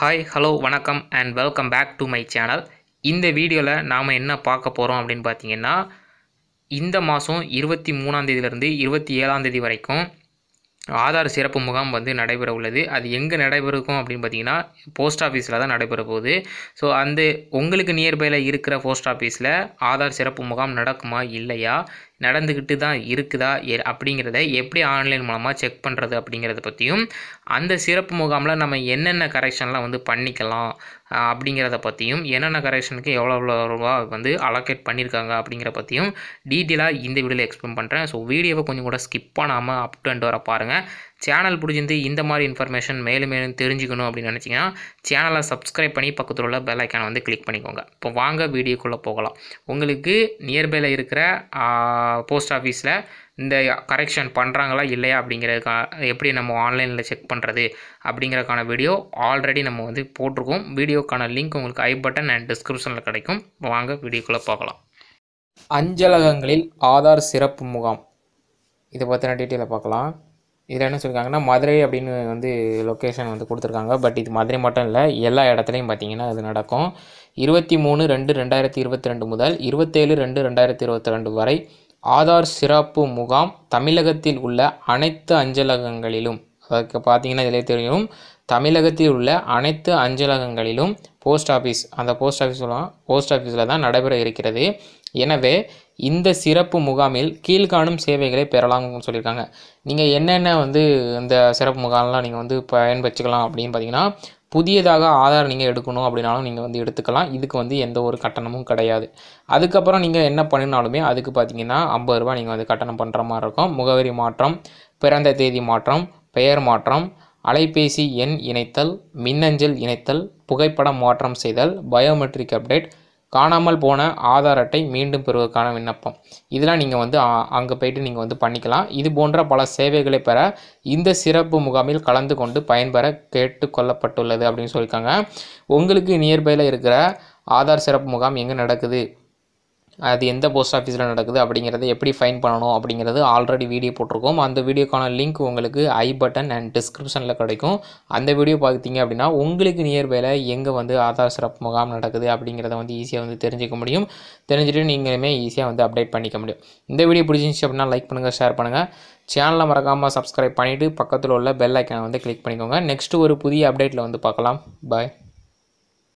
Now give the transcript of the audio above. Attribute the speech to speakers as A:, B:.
A: hi hello வணக்கம் and welcome back to my channel இந்த வீடியோவில் நாம் என்ன பார்க்க போகிறோம் அப்படின்னு பார்த்தீங்கன்னா இந்த மாதம் இருபத்தி மூணாந்தேதியிலேருந்து இருபத்தி ஏழாந்தேதி வரைக்கும் ஆதார் சிறப்பு முகாம் வந்து நடைபெற உள்ளது அது எங்கே நடைபெறுக்கும் அப்படின்னு பார்த்தீங்கன்னா போஸ்ட் ஆஃபீஸில் தான் நடைபெற போகுது ஸோ அந்த உங்களுக்கு நியர்பையில் இருக்கிற போஸ்ட் ஆஃபீஸில் ஆதார் சிறப்பு முகாம் நடக்குமா இல்லையா நடந்துக்கிட்டு தான் இருக்குதா எ- அப்படிங்கிறத எப்படி ஆன்லைன் மூலமாக செக் பண்ணுறது அப்படிங்கிறத பற்றியும் அந்த சிறப்பு முகாமில் நம்ம என்னென்ன கரெக்ஷன்லாம் வந்து பண்ணிக்கலாம் ஆஹ் அப்படிங்கிறத பற்றியும் என்னென்ன கரெக்ஷனுக்கு எவ்வளோ எவ்வளோ ரூபா வந்து அலோகேட் பண்ணியிருக்காங்க அப்படிங்கிற பற்றியும் டீட்டெயிலாக இந்த வீடியோவில் எக்ஸ்பிளைன் பண்ணுறேன் ஸோ வீடியோவை கொஞ்சம் கூட ஸ்கிப் பண்ணாமல் அப் டு அண்ட் வர பாருங்கள் சேனல் பிடிச்சிருந்து இந்த மாதிரி இன்ஃபர்மேஷன் மேலும் மேலும் தெரிஞ்சுக்கணும் அப்படின்னு நினச்சிங்கன்னா சேனலை சப்ஸ்கிரைப் பண்ணி பக்கத்தில் உள்ள பெல் ஐக்கானை வந்து கிளிக் பண்ணிக்கோங்க இப்போ வாங்க வீடியோக்குள்ளே போகலாம் உங்களுக்கு நியர்பையில் இருக்கிற போஸ்ட் ஆஃபீஸில் இந்த கரெக்ஷன் பண்ணுறாங்களா இல்லையா அப்படிங்கிறதுக்கா எப்படி நம்ம ஆன்லைனில் செக் பண்ணுறது அப்படிங்கிறதுக்கான வீடியோ ஆல்ரெடி நம்ம வந்து போட்டிருக்கோம் வீடியோக்கான லிங்க் உங்களுக்கு ஐ பட்டன் அண்ட் டிஸ்கிரிப்ஷனில் கிடைக்கும் வாங்க வீடியோக்குள்ளே பார்க்கலாம் அஞ்சலகங்களில் ஆதார் சிறப்பு முகாம் இதை பற்றின டீட்டெயிலை பார்க்கலாம் இதில் என்ன சொல்லியிருக்காங்கன்னா மதுரை அப்படின்னு வந்து லொக்கேஷன் வந்து கொடுத்துருக்காங்க பட் இது மதுரை மட்டும் இல்லை எல்லா இடத்துலையும் பார்த்தீங்கன்னா இது நடக்கும் இருபத்தி மூணு ரெண்டு ரெண்டாயிரத்தி இருபத்தி ரெண்டு முதல் இருபத்தேழு ரெண்டு ரெண்டாயிரத்தி இருபத்தி ரெண்டு வரை ஆதார் சிறப்பு முகாம் தமிழகத்தில் உள்ள அனைத்து அஞ்சலகங்களிலும் அதுக்கு பார்த்தீங்கன்னா இதிலே தெரியும் தமிழகத்தில் உள்ள அனைத்து அஞ்சலகங்களிலும் போஸ்ட் ஆஃபீஸ் அந்த போஸ்ட் ஆஃபீஸ் சொல்லலாம் போஸ்ட் ஆஃபீஸில் தான் நடைபெற இருக்கிறது எனவே இந்த சிறப்பு முகாமில் கீழ்காணும் சேவைகளை பெறலாம்னு சொல்லியிருக்காங்க நீங்கள் என்னென்ன வந்து இந்த சிறப்பு முகாம்லாம் நீங்கள் வந்து பயன்படுத்திக்கலாம் அப்படின்னு பார்த்தீங்கன்னா புதியதாக ஆதார் நீங்கள் எடுக்கணும் அப்படின்னாலும் நீங்கள் வந்து எடுத்துக்கலாம் இதுக்கு வந்து எந்த ஒரு கட்டணமும் கிடையாது அதுக்கப்புறம் நீங்கள் என்ன பண்ணினாலுமே அதுக்கு பார்த்தீங்கன்னா ஐம்பது ரூபா நீங்கள் வந்து கட்டணம் பண்ணுற மாதிரி இருக்கும் முகவரி மாற்றம் பிறந்த தேதி மாற்றம் பெயர் மாற்றம் அலைபேசி எண் இணைத்தல் மின்னஞ்சல் இணைத்தல் புகைப்படம் மாற்றம் செய்தல் பயோமெட்ரிக் அப்டேட் காணாமல் போன ஆதார் அட்டை மீண்டும் பெறுவதற்கான விண்ணப்பம் இதெல்லாம் நீங்கள் வந்து அங்கே போயிட்டு நீங்கள் வந்து பண்ணிக்கலாம் இது போன்ற பல சேவைகளை பெற இந்த சிறப்பு முகாமில் கலந்து கொண்டு பயன்பெற கேட்டுக்கொள்ளப்பட்டுள்ளது அப்படின்னு சொல்லியிருக்காங்க உங்களுக்கு நியர்பையில் இருக்கிற ஆதார் சிறப்பு முகாம் எங்கே நடக்குது அது எந்த போஸ்ட் ஆஃபீஸில் நடக்குது அப்படிங்கிறத எப்படி ஃபைன் பண்ணணும் அப்படிங்கிறது ஆல்ரெடி வீடியோ போட்டிருக்கோம் அந்த வீடியோக்கான லிங்க் உங்களுக்கு ஐ பட்டன் அண்ட் டிஸ்கிரிப்ஷனில் கிடைக்கும் அந்த வீடியோ பார்த்தீங்க அப்படின்னா உங்களுக்கு நியர்பையில் எங்கே வந்து ஆதார் சிறப்பு முகாம் நடக்குது அப்படிங்கிறத வந்து ஈஸியாக வந்து தெரிஞ்சுக்க முடியும் தெரிஞ்சுட்டு நீங்களுமே ஈஸியாக வந்து அப்டேட் பண்ணிக்க முடியும் இந்த வீடியோ பிடிச்சிருந்துச்சு அப்படின்னா லைக் பண்ணுங்கள் ஷேர் பண்ணுங்கள் சேனலை மறக்காமல் சப்ஸ்கிரைப் பண்ணிவிட்டு பக்கத்தில் உள்ள பெல் ஐக்கானை வந்து கிளிக் பண்ணிக்கோங்க நெக்ஸ்ட்டு ஒரு புதிய அப்டேட்டில் வந்து பார்க்கலாம் பாய்